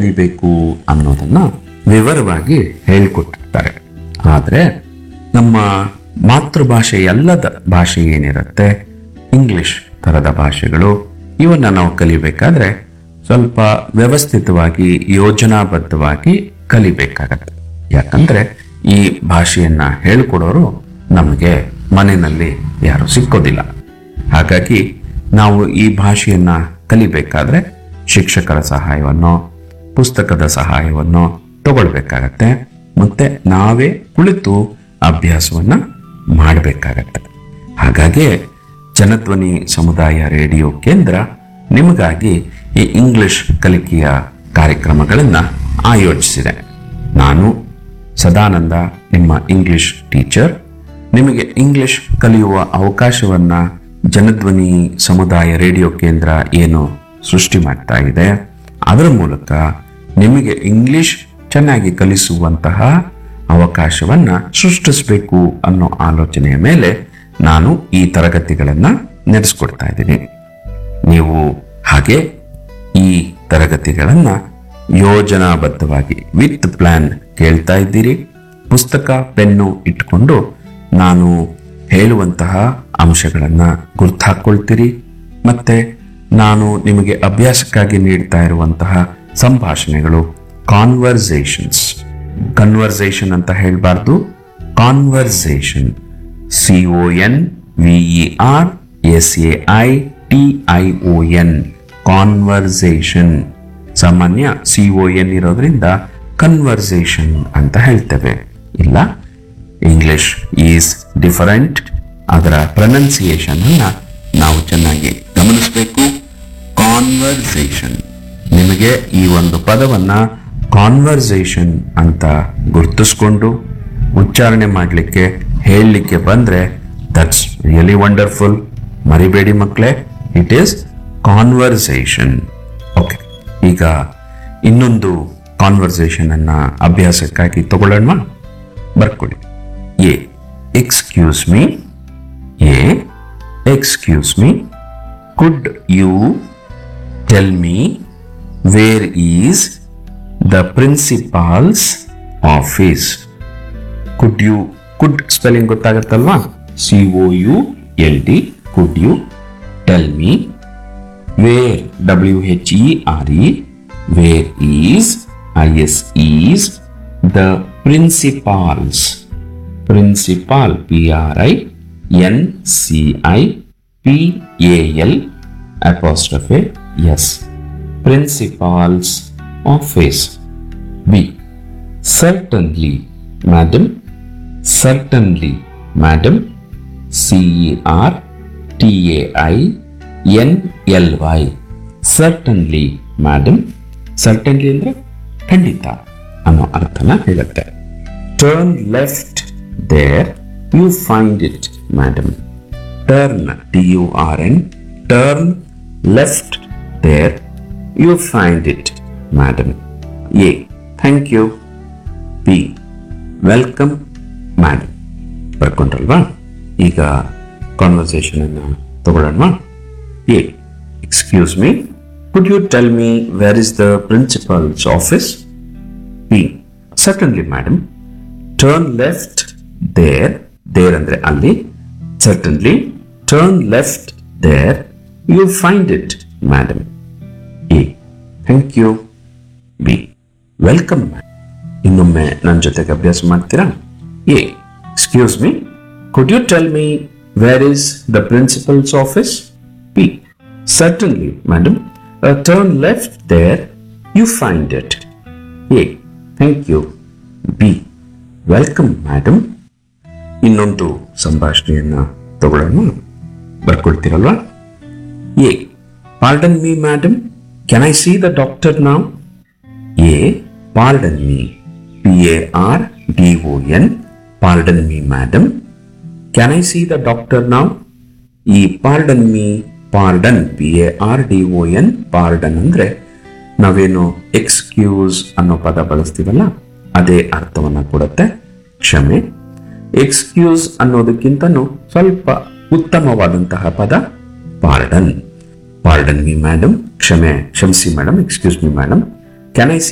ಕಲಿಬೇಕು ಅನ್ನೋದನ್ನ ವಿವರವಾಗಿ ಹೇಳಿಕೊಟ್ಟಿರ್ತಾರೆ ಆದರೆ ನಮ್ಮ ಮಾತೃಭಾಷೆಯಲ್ಲದ ಭಾಷೆ ಏನಿರುತ್ತೆ ಇಂಗ್ಲಿಷ್ ಥರದ ಭಾಷೆಗಳು ಇವನ್ನ ನಾವು ಕಲಿಬೇಕಾದ್ರೆ ಸ್ವಲ್ಪ ವ್ಯವಸ್ಥಿತವಾಗಿ ಯೋಜನಾಬದ್ಧವಾಗಿ ಕಲಿಬೇಕಾಗತ್ತೆ ಯಾಕಂದ್ರೆ ಈ ಭಾಷೆಯನ್ನ ಹೇಳ್ಕೊಡೋರು ನಮಗೆ ಮನೆಯಲ್ಲಿ ಯಾರು ಸಿಕ್ಕೋದಿಲ್ಲ ಹಾಗಾಗಿ ನಾವು ಈ ಭಾಷೆಯನ್ನ ಕಲಿಬೇಕಾದ್ರೆ ಶಿಕ್ಷಕರ ಸಹಾಯವನ್ನು ಪುಸ್ತಕದ ಸಹಾಯವನ್ನು ತಗೊಳ್ಬೇಕಾಗತ್ತೆ ಮತ್ತೆ ನಾವೇ ಕುಳಿತು ಅಭ್ಯಾಸವನ್ನ ಮಾಡಬೇಕಾಗತ್ತೆ ಹಾಗಾಗಿ ಜನಧ್ವನಿ ಸಮುದಾಯ ರೇಡಿಯೋ ಕೇಂದ್ರ ನಿಮಗಾಗಿ ಈ ಇಂಗ್ಲಿಷ್ ಕಲಿಕೆಯ ಕಾರ್ಯಕ್ರಮಗಳನ್ನು ಆಯೋಜಿಸಿದೆ ನಾನು ಸದಾನಂದ ನಿಮ್ಮ ಇಂಗ್ಲಿಷ್ ಟೀಚರ್ ನಿಮಗೆ ಇಂಗ್ಲಿಷ್ ಕಲಿಯುವ ಅವಕಾಶವನ್ನ ಜನಧ್ವನಿ ಸಮುದಾಯ ರೇಡಿಯೋ ಕೇಂದ್ರ ಏನು ಸೃಷ್ಟಿ ಮಾಡ್ತಾ ಇದೆ ಅದರ ಮೂಲಕ ನಿಮಗೆ ಇಂಗ್ಲಿಷ್ ಚೆನ್ನಾಗಿ ಕಲಿಸುವಂತಹ ಅವಕಾಶವನ್ನ ಸೃಷ್ಟಿಸಬೇಕು ಅನ್ನೋ ಆಲೋಚನೆಯ ಮೇಲೆ ನಾನು ಈ ತರಗತಿಗಳನ್ನ ನಡೆಸ್ಕೊಡ್ತಾ ಇದ್ದೀನಿ ನೀವು ಹಾಗೆ ಈ ತರಗತಿಗಳನ್ನ ಯೋಜನಾಬದ್ಧವಾಗಿ ವಿತ್ ಪ್ಲಾನ್ ಕೇಳ್ತಾ ಇದ್ದೀರಿ ಪುಸ್ತಕ ಪೆನ್ನು ಇಟ್ಕೊಂಡು ನಾನು ಹೇಳುವಂತಹ ಅಂಶಗಳನ್ನ ಗುರ್ತಾಕೊಳ್ತೀರಿ ಮತ್ತೆ ನಾನು ನಿಮಗೆ ಅಭ್ಯಾಸಕ್ಕಾಗಿ ನೀಡ್ತಾ ಇರುವಂತಹ ಸಂಭಾಷಣೆಗಳು ಕಾನ್ವರ್ಸೇಷನ್ಸ್ ಕನ್ವರ್ಸೇಷನ್ ಅಂತ ಹೇಳಬಾರ್ದು conversation C O N V E R S A I T I O N conversation ಸಾಮಾನ್ಯ ಸಿ ಒ ಎನ್ ಇರೋದ್ರಿಂದ ಕನ್ವರ್ಸೇಷನ್ ಅಂತ ಹೇಳ್ತೇವೆ ಇಲ್ಲ ಇಂಗ್ಲಿಷ್ ಈಸ್ ಡಿಫರೆಂಟ್ ಅದರ ಪ್ರೊನೌನ್ಸಿಯೇಷನ್ ಅನ್ನ ನಾವು ಚೆನ್ನಾಗಿ ಗಮನಿಸಬೇಕು ಕಾನ್ವರ್ಸೇಷನ್ ನಿಮಗೆ ಈ ಒಂದು ಪದವನ್ನ ಕಾನ್ವರ್ಸೇಷನ್ ಅಂತ ಗುರ್ತಿಸ್ಕೊಂಡು ಉಚ್ಚಾರಣೆ ಮಾಡಲಿಕ್ಕೆ ಹೇಳಲಿಕ್ಕೆ ಬಂದ್ರೆ ದಟ್ಸ್ ರಿಯಲಿ ವಂಡರ್ಫುಲ್ ಮರಿಬೇಡಿ ಮಕ್ಕಳೇ ಇಟ್ ಈಸ್ ಕಾನ್ವರ್ಸೇಷನ್ ಓಕೆ ಈಗ ಇನ್ನೊಂದು ಕಾನ್ವರ್ಸೇಷನ್ ಅನ್ನ ಅಭ್ಯಾಸಕ್ಕಾಗಿ ತಗೊಳ್ಳೋಣ ಬರ್ಕೊಳ್ಳಿ A excuse me A excuse me could you tell me where is the principal's office could you could spelling ಗೊತ್ತಾಗತ್ತಲ್ವಾ C O U L D could you tell me where W H E R E where is I S is the principal's principal P R I N C I P A L apostrophe S principal's office B certainly madam certainly madam c e r t a i n l y certainly madam certainly ಅಂದ್ರೆ ಖಂಡಿತ ಅನ್ನೋ ಅರ್ಥನ ಹೇಳುತ್ತೆ turn left there you find it madam turn T U R N turn left there you find it madam A thank you B welcome madam ಬರ್ಕೊಂಡ್ರಲ್ವಾ ಈಗ conversation ಅನ್ನ ತಗೊಳ್ಳೋಣ A excuse me could you tell me where is the principal's office B certainly madam turn left there there ಅಂದ್ರೆ ಅಲ್ಲಿ certainly turn left there you find it madam A thank you B welcome ಇನ್ನೊಮ್ಮೆ ನನ್ನ ಜೊತೆಗೆ ಅಭ್ಯಾಸ ಮಾಡ್ತೀರಾ A excuse me could you tell me where is the principal's office B certainly madam turn left there you find it A thank you B welcome madam ಇನ್ನೊಂದು ಸಂಭಾಷಣೆಯನ್ನ ತಗೊಳ್ಳೋಣ ಬರ್ಕೊಳ್ತೀರಲ್ವಾ A pardon me madam can I see the doctor now A pardon me P A R D O N pardon me madam can I see the doctor now ಈ pardon me pardon P A R D O N pardon ಅಂದ್ರೆ ನಾವೇನು excuse ಅನ್ನೋ ಪದ ಬಳಸ್ತೀವಲ್ಲ ಅದೇ ಅರ್ಥವನ್ನ ಕೊಡುತ್ತೆ ಕ್ಷಮೆ ಎಕ್ಸ್ಕ್ಯೂಸ್ ಅನ್ನೋದಕ್ಕಿಂತನೂ ಸ್ವಲ್ಪ ಉತ್ತಮವಾದಂತಹ ಪದ ಪಾರ್ಡನ್ ಪಾರ್ಡನ್ ಮಿ ಮೇಡಮ್ ಕ್ಷಮೆ ಕ್ಷಮಿಸಿ madam excuse me madam can I